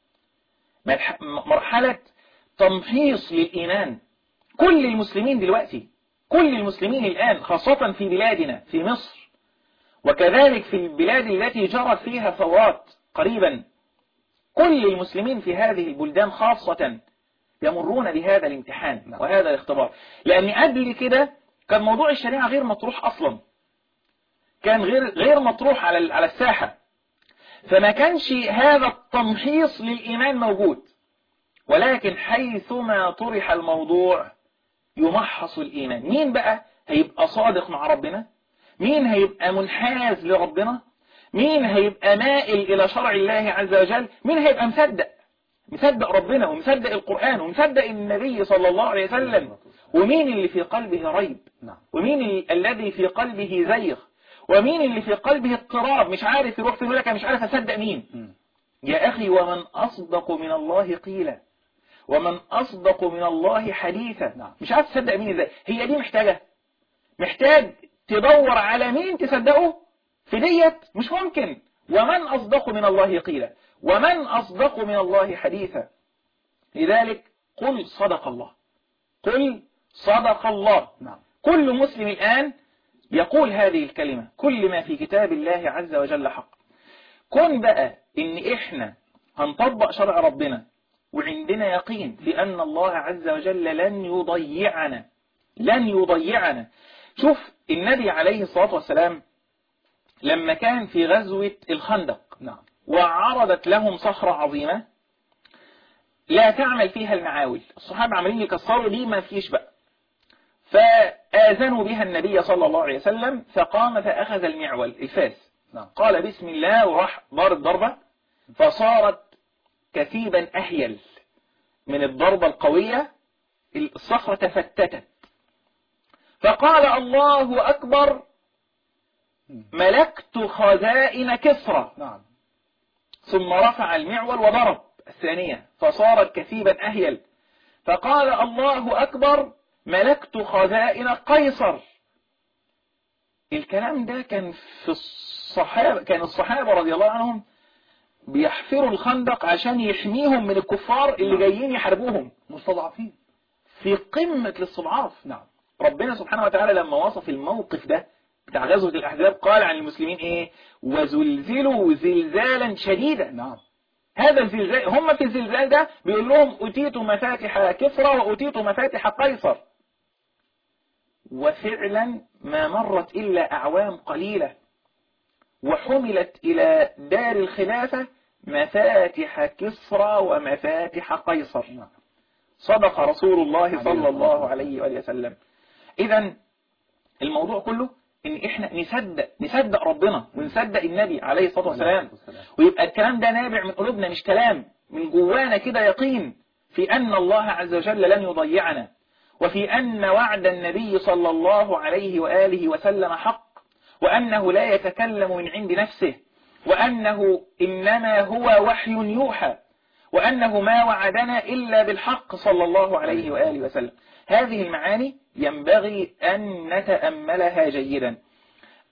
S3: مرح- مرحلة تمحيص للإيمان كل المسلمين دلوقتي كل المسلمين الآن خاصة في بلادنا في مصر وكذلك في البلاد التي جرت فيها ثورات قريبا كل المسلمين في هذه البلدان خاصة يمرون بهذا الامتحان
S2: نعم.
S3: وهذا الاختبار لأن قبل كده كان موضوع الشريعة غير مطروح أصلا كان غير غير مطروح على ال- على الساحة فما كانش هذا التمحيص للإيمان موجود ولكن حيثما طرح الموضوع يمحص الإيمان مين بقى هيبقى صادق مع ربنا مين هيبقى منحاز لربنا مين هيبقى مائل إلى شرع الله عز وجل مين هيبقى مصدق مصدق ربنا ومصدق القرآن ومصدق النبي صلى الله عليه وسلم ومين اللي في قلبه ريب
S2: نعم
S3: ومين ال- الذي في قلبه زيغ ومين اللي في قلبه اضطراب مش عارف يروح فين يقول لك أنا مش عارف أصدق مين
S2: مم.
S3: يا أخي ومن أصدق من الله قيلا ومن أصدق من الله حديثا
S2: نعم.
S3: مش عارف تصدق مين ازاي هي دي محتاجة محتاج تدور على مين تصدقه في ديت مش ممكن ومن أصدق من الله قيلا ومن أصدق من الله حديثا لذلك قل صدق الله قل صدق الله
S2: نعم
S3: كل مسلم الآن يقول هذه الكلمة كل ما في كتاب الله عز وجل حق كن بقى إن إحنا هنطبق شرع ربنا وعندنا يقين في أن الله عز وجل لن يضيعنا لن يضيعنا شوف النبي عليه الصلاة والسلام لما كان في غزوة الخندق
S2: نعم
S3: وعرضت لهم صخرة عظيمة لا تعمل فيها المعاول الصحابة عمالين يكسروا دي ما فيش بقى فآذنوا بها النبي صلى الله عليه وسلم فقام فأخذ المعول الفاس
S2: نعم
S3: قال بسم الله وراح ضارب ضربة فصارت كثيبا أهيل من الضربة القوية الصخرة تفتتت فقال الله أكبر ملكت خزائن كسرى
S2: نعم
S3: ثم رفع المعول وضرب الثانية فصارت كثيبا أهيل فقال الله أكبر ملكت خزائن قيصر الكلام ده كان في الصحابة كان الصحابة رضي الله عنهم بيحفروا الخندق عشان يحميهم من الكفار اللي جايين يحاربوهم
S2: مستضعفين
S3: في قمة الاستضعاف
S2: نعم
S3: ربنا سبحانه وتعالى لما وصف الموقف ده بتاع غزوة الأحزاب قال عن المسلمين إيه وزلزلوا زلزالا شديدا
S2: نعم
S3: هذا الزلزال هم في الزلزال ده بيقول لهم أتيت مفاتح كسرى وأتيت مفاتح قيصر وفعلا ما مرت إلا أعوام قليلة وحملت إلى دار الخلافة مفاتح كسرى ومفاتح قيصر
S2: نعم
S3: صدق رسول الله
S2: عليه
S3: صلى
S2: الصلاة
S3: الله
S2: والسلام.
S3: عليه وآله وسلم إذا الموضوع كله إن إحنا نصدق نصدق ربنا ونصدق النبي عليه الصلاة والسلام
S2: والسلام.
S3: ويبقى الكلام ده نابع من قلوبنا مش كلام من جوانا كده يقين في أن الله عز وجل لن يضيعنا وفي أن وعد النبي صلى الله عليه وآله وسلم حق وأنه لا يتكلم من عند نفسه وأنه إنما هو وحي يوحى وأنه ما وعدنا إلا بالحق صلى الله عليه وآله وسلم هذه المعاني ينبغي أن نتأملها جيدا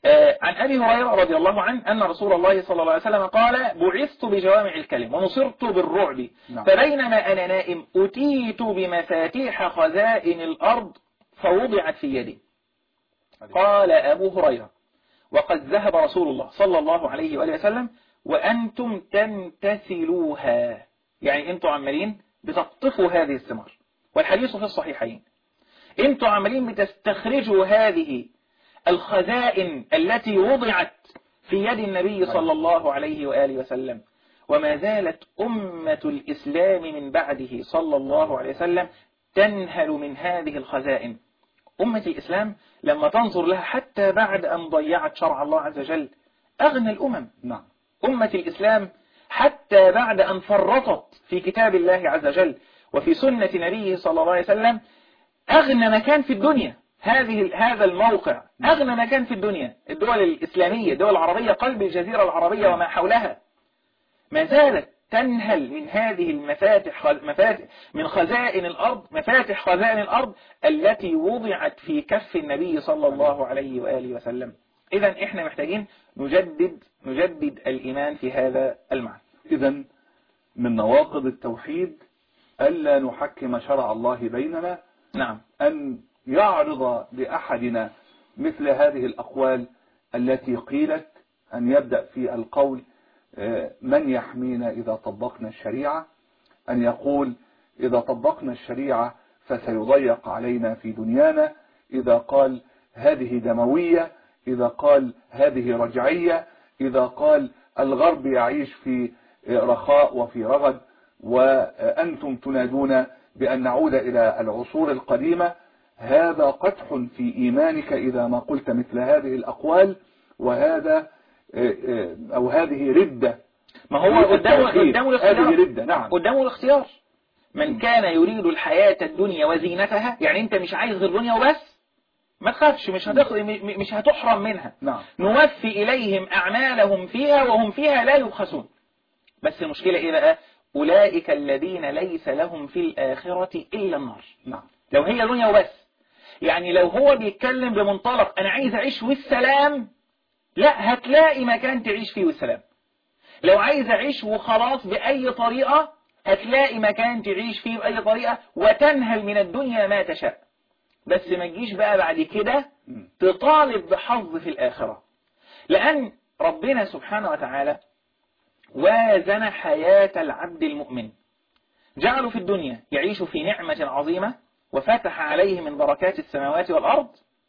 S3: آه، عن أبي هريرة رضي الله عنه أن رسول الله صلى الله عليه وسلم قال بعثت بجوامع الكلم ونصرت بالرعب
S2: نعم.
S3: فبينما أنا نائم أتيت بمفاتيح خزائن الأرض فوضعت في يدي قال أبو هريرة وقد ذهب رسول الله صلى الله عليه وآله وسلم وأنتم تمتثلوها يعني أنتم عمالين بتقطفوا هذه الثمار والحديث في الصحيحين أنتم عمالين بتستخرجوا هذه الخزائن التي وضعت في يد النبي صلى الله عليه وآله وسلم وما زالت أمة الإسلام من بعده صلى الله عليه وسلم تنهل من هذه الخزائن أمة الإسلام لما تنظر لها حتى بعد أن ضيعت شرع الله عز وجل أغنى الأمم
S2: نعم
S3: أمة الإسلام حتى بعد أن فرطت في كتاب الله عز وجل وفي سنة نبيه صلى الله عليه وسلم أغنى مكان في الدنيا هذه هذا الموقع أغنى مكان في الدنيا الدول الإسلامية الدول العربية قلب الجزيرة العربية وما حولها ما زالت تنهل من هذه المفاتح مفاتح من خزائن الأرض مفاتح خزائن الأرض التي وضعت في كف النبي صلى الله عليه وآله وسلم إذا إحنا محتاجين نجدد نجدد الإيمان في هذا المعنى
S2: إذا من نواقض التوحيد ألا نحكم شرع الله بيننا
S3: نعم
S2: أن يعرض لأحدنا مثل هذه الأقوال التي قيلت أن يبدأ في القول آه، من يحمينا إذا طبقنا الشريعة أن يقول إذا طبقنا الشريعة فسيضيق علينا في دنيانا إذا قال هذه دموية إذا قال هذه رجعية إذا قال الغرب يعيش في رخاء وفي رغد وأنتم تنادون بأن نعود إلى العصور القديمة هذا قدح في إيمانك إذا ما قلت مثل هذه الأقوال وهذا أو هذه ردة
S3: ما هو قدامه قدامه
S2: هذه
S3: الاختيار
S2: ردة نعم
S3: قدامه الاختيار من كان يريد الحياة الدنيا وزينتها يعني انت مش عايز غير دنيا وبس ما تخافش مش هتخ... م- مش هتحرم منها
S2: نعم
S3: نوفي إليهم أعمالهم فيها وهم فيها لا يبخسون بس المشكلة إيه بقى أولئك الذين ليس لهم في الآخرة إلا النار
S2: نعم
S3: لو هي دنيا وبس يعني لو هو بيتكلم بمنطلق أنا عايز أعيش والسلام لا هتلاقي مكان تعيش فيه والسلام لو عايز أعيش وخلاص بأي طريقة هتلاقي مكان تعيش فيه بأي طريقة وتنهل من الدنيا ما تشاء بس ما تجيش بقى بعد كده
S2: مم.
S3: تطالب بحظ في الآخرة لأن ربنا سبحانه وتعالى وازن حياة العبد المؤمن جعله في الدنيا يعيش في نعمة عظيمة وفتح عليه من بركات السماوات والأرض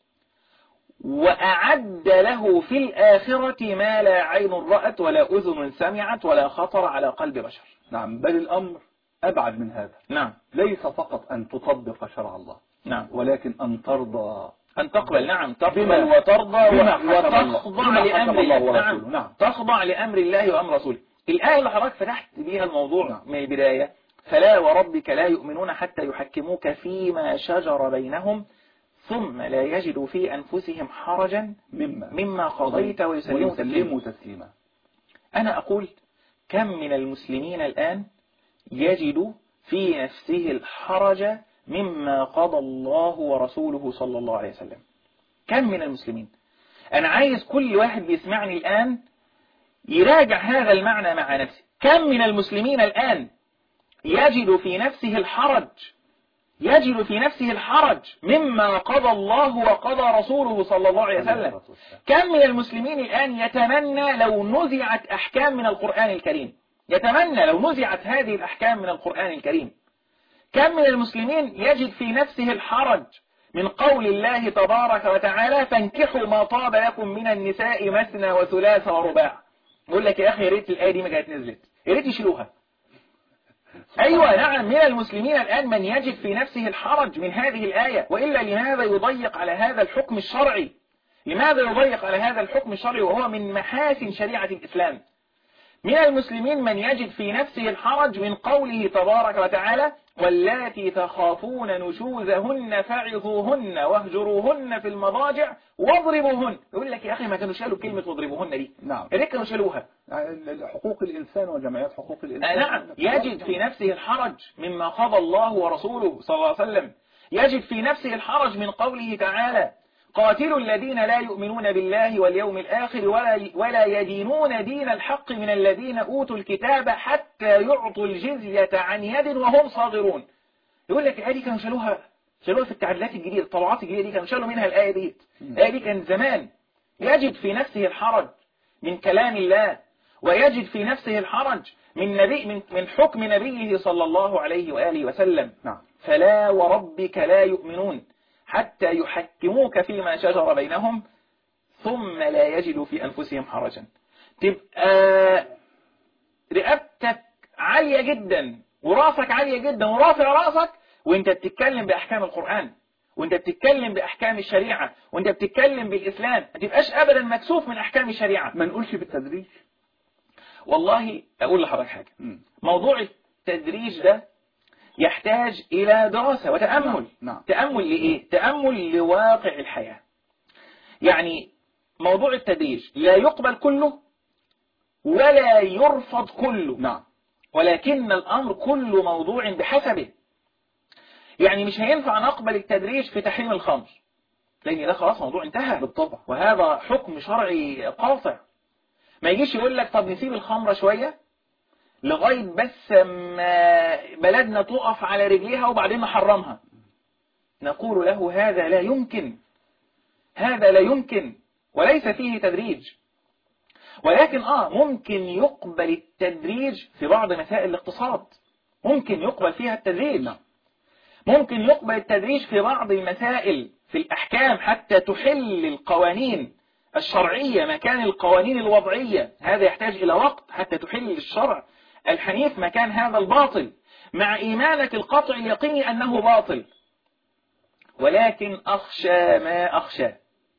S3: وأعد له في الآخرة ما لا عين رأت ولا أذن سمعت ولا خطر على قلب بشر
S2: نعم بل الأمر أبعد من هذا
S3: نعم
S2: ليس فقط أن تطبق شرع الله
S3: نعم
S2: ولكن أن ترضى
S3: أن تقبل نعم تقبل
S2: بما-
S3: وترضى
S2: بما حكم الله.
S3: وتخضع
S2: بما حكم
S3: لأمر
S2: الله
S3: الله
S2: ورسوله.
S3: نعم.
S2: نعم.
S3: تخضع لأمر الله وأمر رسوله الآية اللي حضرتك فتحت بيها الموضوع
S2: نعم.
S3: من البداية فلا وربك لا يؤمنون حتى يحكموك فيما شجر بينهم ثم لا يجدوا في أنفسهم حرجا
S2: مما
S3: مما قضيت ويسلموا تسليما
S2: ويسلموا تسليما
S3: أنا أقول كم من المسلمين الآن يجد في نفسه الحرج مما قضى الله ورسوله صلى الله عليه وسلم كم من المسلمين أنا عايز كل واحد بيسمعني الآن يراجع هذا المعنى مع نفسه كم من المسلمين الآن يجد في نفسه الحرج يجد في نفسه الحرج مما قضى الله وقضى رسوله صلى الله عليه وسلم كم من المسلمين الآن يتمنى لو نزعت أحكام من القرآن الكريم يتمنى لو نزعت هذه الأحكام من القرآن الكريم كم من المسلمين يجد في نفسه الحرج من قول الله تبارك وتعالى فانكحوا ما طاب لكم من النساء مثنى وثلاث ورباع يقول لك يا أخي يا ريت الآية دي ما كانت نزلت يا ريت يشيلوها أيوة نعم من المسلمين الآن من يجد في نفسه الحرج من هذه الآية وإلا لماذا يضيق على هذا الحكم الشرعي لماذا يضيق على هذا الحكم الشرعي وهو من محاسن شريعة الإسلام من المسلمين من يجد في نفسه الحرج من قوله تبارك وتعالى واللاتي تخافون نشوزهن فعظوهن واهجروهن في المضاجع واضربوهن يقول لك يا أخي ما كانوا شالوا كلمة واضربوهن دي
S2: نعم
S3: يا ريت كانوا شالوها
S2: يعني حقوق الإنسان وجمعيات حقوق
S3: آه
S2: الإنسان
S3: نعم يجد في نفسه الحرج مما قضى الله ورسوله صلى الله عليه وسلم يجد في نفسه الحرج من قوله تعالى قاتلوا الذين لا يؤمنون بالله واليوم الآخر ولا, ولا يدينون دين الحق من الذين أوتوا الكتاب حتى يعطوا الجزية عن يد وهم صاغرون يقول لك الآية دي كانوا شالوها شالوها في التعديلات الجديدة الطبعات الجديدة دي كانوا شالوا منها الآية دي الآية دي كان زمان يجد في نفسه الحرج من كلام الله ويجد في نفسه الحرج من نبي من من حكم نبيه صلى الله عليه وآله وسلم
S2: نعم
S3: فلا وربك لا يؤمنون حتى يحكموك فيما شجر بينهم ثم لا يجدوا في أنفسهم حرجا تبقى رقبتك عالية جدا وراسك عالية جدا ورافع راسك وانت بتتكلم بأحكام القرآن وانت بتتكلم بأحكام الشريعة وانت بتتكلم بالإسلام ما تبقاش أبدا مكسوف من أحكام الشريعة
S2: ما نقولش بالتدريج
S3: والله أقول لحضرتك حاجة
S2: مم.
S3: موضوع التدريج ده يحتاج إلى دراسة وتأمل
S2: نعم، نعم.
S3: تأمل لإيه؟ تأمل لواقع الحياة يعني موضوع التدريج لا يقبل كله ولا يرفض كله
S2: نعم
S3: ولكن الأمر كل موضوع بحسبه يعني مش هينفع نقبل التدريج في تحريم الخمر لأن ده خلاص موضوع انتهى
S2: بالطبع
S3: وهذا حكم شرعي قاطع ما يجيش يقول لك طب نسيب الخمرة شوية لغاية بس ما بلدنا تقف على رجليها وبعدين نحرمها نقول له هذا لا يمكن هذا لا يمكن وليس فيه تدريج ولكن آه ممكن يقبل التدريج في بعض مسائل الاقتصاد ممكن يقبل فيها التدريج
S2: نعم.
S3: ممكن يقبل التدريج في بعض المسائل في الأحكام حتى تحل القوانين الشرعية مكان القوانين الوضعية هذا يحتاج إلى وقت حتى تحل الشرع الحنيف مكان هذا الباطل مع إيمانك القطع اليقيني أنه باطل ولكن أخشى ما أخشى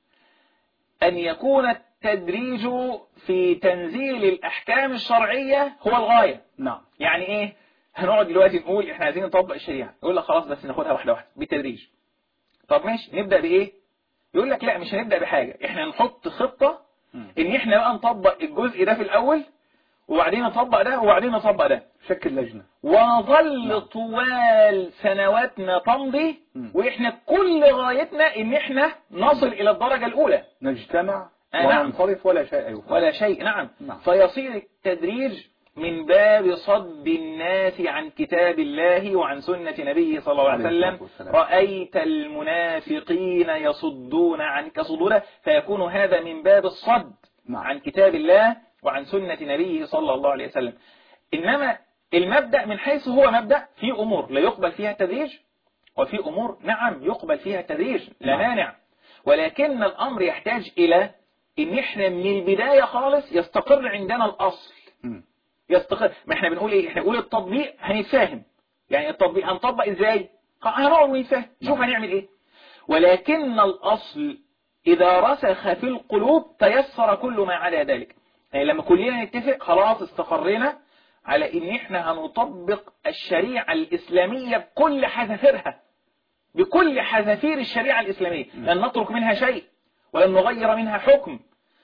S3: أن يكون التدريج في تنزيل الأحكام الشرعية هو الغاية
S2: نعم
S3: يعني إيه هنقعد دلوقتي نقول إحنا عايزين نطبق الشريعة يقول لك خلاص بس ناخدها واحدة واحدة بالتدريج طب ماشي نبدأ بإيه يقول لك لا مش هنبدأ بحاجة إحنا نحط خطة
S2: مم.
S3: إن إحنا بقى نطبق الجزء ده في الأول وبعدين نطبق ده وبعدين نطبق ده
S2: شكل لجنة
S3: ونظل طوال سنواتنا تمضي
S2: مم.
S3: وإحنا كل غايتنا إن إحنا نصل إلى الدرجة الأولى
S2: نجتمع
S3: آه، نعم.
S2: وننصرف ولا شيء يفعل
S3: ولا شيء نعم
S2: نعم.
S3: فيصير التدريج من باب صد الناس عن كتاب الله وعن سنة نبيه صلى الله عليه
S2: عليه الصلاة
S3: وسلم
S2: والسلام.
S3: رأيت المنافقين يصدون عنك صدودا فيكون هذا من باب الصد
S2: نعم.
S3: عن كتاب الله وعن سنة نبيه صلى الله عليه وسلم إنما المبدأ من حيث هو مبدأ في أمور لا يقبل فيها التدريج وفي أمور نعم يقبل فيها التدريج لا
S2: نعم.
S3: مانع ولكن الأمر يحتاج إلى إن إحنا من البداية خالص يستقر عندنا الأصل
S2: مم.
S3: يستقر ما إحنا بنقول إيه إحنا بنقول التطبيق هنتفاهم يعني التطبيق هنطبق إزاي هنقعد ونتفاهم شوف
S2: نعم.
S3: هنعمل إيه ولكن الأصل إذا رسخ في القلوب تيسر كل ما عدا ذلك يعني لما كلنا نتفق خلاص استقرينا على إن إحنا هنطبق الشريعة الإسلامية بكل حذافيرها بكل حذافير الشريعة الإسلامية لن نترك منها شيء ولن نغير منها حكم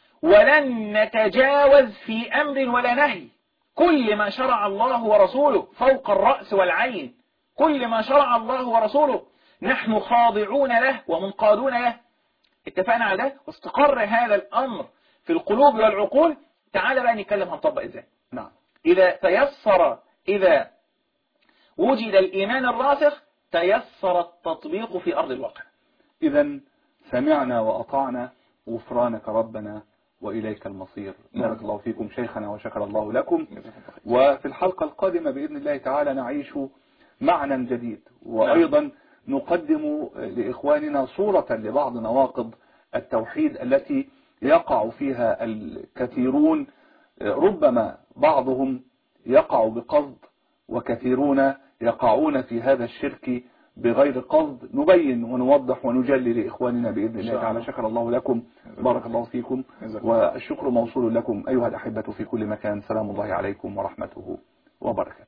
S3: ولن نتجاوز في أمر ولا نهي كل ما شرع الله ورسوله فوق الرأس والعين كل ما شرع الله ورسوله نحن خاضعون له ومنقادون له اتفقنا على ده واستقر هذا الأمر في القلوب والعقول تعال بقى نتكلم هنطبق ازاي
S2: نعم
S3: إذا تيسر إذا وجد الإيمان الراسخ تيسر التطبيق في أرض الواقع
S2: إذا سمعنا وأطعنا غفرانك ربنا وإليك المصير
S3: نعم.
S2: بارك الله فيكم شيخنا وشكر الله لكم وفي الحلقة القادمة بإذن الله تعالى نعيش معنى جديد وأيضا نقدم لإخواننا صورة لبعض نواقض التوحيد التي يقع فيها الكثيرون ربما بعضهم يقع بقصد وكثيرون يقعون في هذا الشرك بغير قصد نبين ونوضح ونجلي لإخواننا بإذن الله
S3: شاء
S2: تعالى
S3: الله.
S2: شكر الله لكم بارك الله فيكم
S3: جزاكم الله.
S2: والشكر موصول لكم أيها الأحبة في كل مكان سلام الله عليكم ورحمته وبركاته